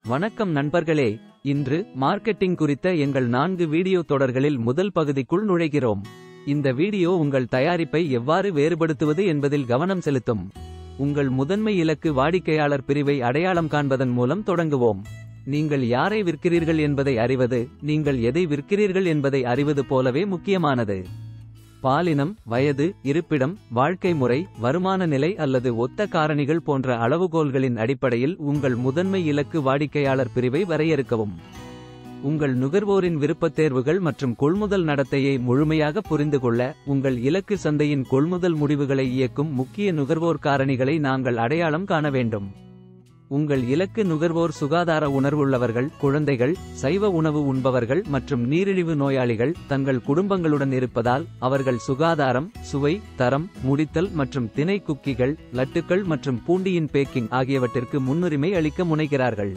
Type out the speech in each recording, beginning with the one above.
வணக்கம் நண்பர்களே இன்று மார்க்கெட்டிங் குறித்த எங்கள் நான்கு வீடியோ தொடர்களில் முதல் பகுதிக்குள் நுழைகிறோம் இந்த வீடியோ உங்கள் தயாரிப்பை எவ்வாறு வேறுபடுத்துவது என்பதில் கவனம் செலுத்தும் உங்கள் முதன்மை இலக்கு வாடிக்கையாளர் பிரிவை அடையாளம் காண்பதன் மூலம் தொடங்குவோம் நீங்கள் யாரை விற்கிறீர்கள் என்பதை அறிவது நீங்கள் எதை விற்கிறீர்கள் என்பதை அறிவது போலவே முக்கியமானது பாலினம் வயது இருப்பிடம் வாழ்க்கை முறை வருமான நிலை அல்லது ஒத்த காரணிகள் போன்ற அளவுகோல்களின் அடிப்படையில் உங்கள் முதன்மை இலக்கு வாடிக்கையாளர் பிரிவை வரையறுக்கவும் உங்கள் நுகர்வோரின் விருப்பத் தேர்வுகள் மற்றும் கொள்முதல் நடத்தையை முழுமையாக புரிந்து கொள்ள உங்கள் இலக்கு சந்தையின் கொள்முதல் முடிவுகளை இயக்கும் முக்கிய நுகர்வோர் காரணிகளை நாங்கள் அடையாளம் காண வேண்டும் உங்கள் இலக்கு நுகர்வோர் சுகாதார உணர்வுள்ளவர்கள் குழந்தைகள் சைவ உணவு உண்பவர்கள் மற்றும் நீரிழிவு நோயாளிகள் தங்கள் குடும்பங்களுடன் இருப்பதால் அவர்கள் சுகாதாரம் சுவை தரம் முடித்தல் மற்றும் திணை குக்கிகள் லட்டுக்கள் மற்றும் பூண்டியின் பேக்கிங் ஆகியவற்றிற்கு முன்னுரிமை அளிக்க முனைகிறார்கள்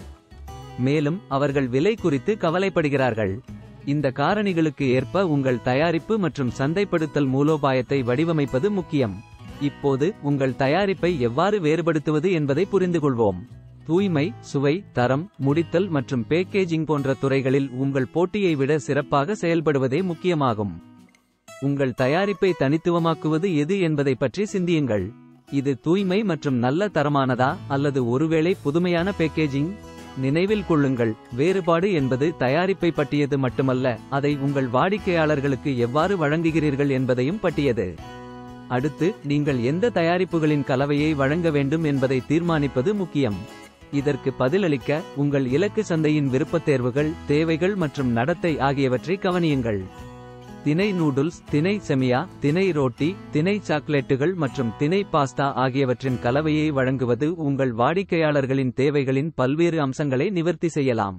மேலும் அவர்கள் விலை குறித்து கவலைப்படுகிறார்கள் இந்த காரணிகளுக்கு ஏற்ப உங்கள் தயாரிப்பு மற்றும் சந்தைப்படுத்தல் மூலோபாயத்தை வடிவமைப்பது முக்கியம் இப்போது உங்கள் தயாரிப்பை எவ்வாறு வேறுபடுத்துவது என்பதை புரிந்துகொள்வோம் தூய்மை சுவை தரம் முடித்தல் மற்றும் பேக்கேஜிங் போன்ற துறைகளில் உங்கள் போட்டியை விட சிறப்பாக செயல்படுவதே முக்கியமாகும் உங்கள் தயாரிப்பை தனித்துவமாக்குவது எது என்பதை பற்றி சிந்தியுங்கள் இது தூய்மை மற்றும் நல்ல தரமானதா அல்லது ஒருவேளை புதுமையான பேக்கேஜிங் நினைவில் கொள்ளுங்கள் வேறுபாடு என்பது தயாரிப்பை பற்றியது மட்டுமல்ல அதை உங்கள் வாடிக்கையாளர்களுக்கு எவ்வாறு வழங்குகிறீர்கள் என்பதையும் பற்றியது அடுத்து நீங்கள் எந்த தயாரிப்புகளின் கலவையை வழங்க வேண்டும் என்பதை தீர்மானிப்பது முக்கியம் இதற்கு பதிலளிக்க உங்கள் இலக்கு சந்தையின் விருப்பத் தேர்வுகள் தேவைகள் மற்றும் நடத்தை ஆகியவற்றை கவனியுங்கள் தினை நூடுல்ஸ் தினை செமியா தினை ரோட்டி தினை சாக்லேட்டுகள் மற்றும் தினை பாஸ்தா ஆகியவற்றின் கலவையை வழங்குவது உங்கள் வாடிக்கையாளர்களின் தேவைகளின் பல்வேறு அம்சங்களை நிவர்த்தி செய்யலாம்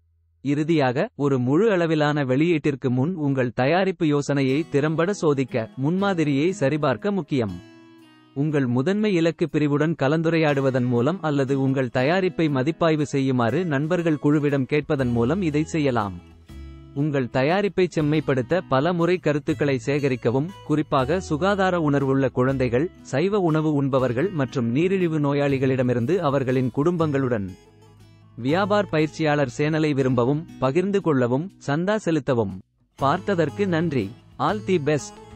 இறுதியாக ஒரு முழு அளவிலான வெளியீட்டிற்கு முன் உங்கள் தயாரிப்பு யோசனையை திறம்பட சோதிக்க முன்மாதிரியை சரிபார்க்க முக்கியம் உங்கள் முதன்மை இலக்கு பிரிவுடன் கலந்துரையாடுவதன் மூலம் அல்லது உங்கள் தயாரிப்பை மதிப்பாய்வு செய்யுமாறு நண்பர்கள் குழுவிடம் கேட்பதன் மூலம் இதை செய்யலாம் உங்கள் தயாரிப்பை செம்மைப்படுத்த பல முறை கருத்துக்களை சேகரிக்கவும் குறிப்பாக சுகாதார உணர்வுள்ள குழந்தைகள் சைவ உணவு உண்பவர்கள் மற்றும் நீரிழிவு நோயாளிகளிடமிருந்து அவர்களின் குடும்பங்களுடன் வியாபார் பயிற்சியாளர் சேனலை விரும்பவும் பகிர்ந்து கொள்ளவும் சந்தா செலுத்தவும் பார்த்ததற்கு நன்றி ஆல் தி பெஸ்ட்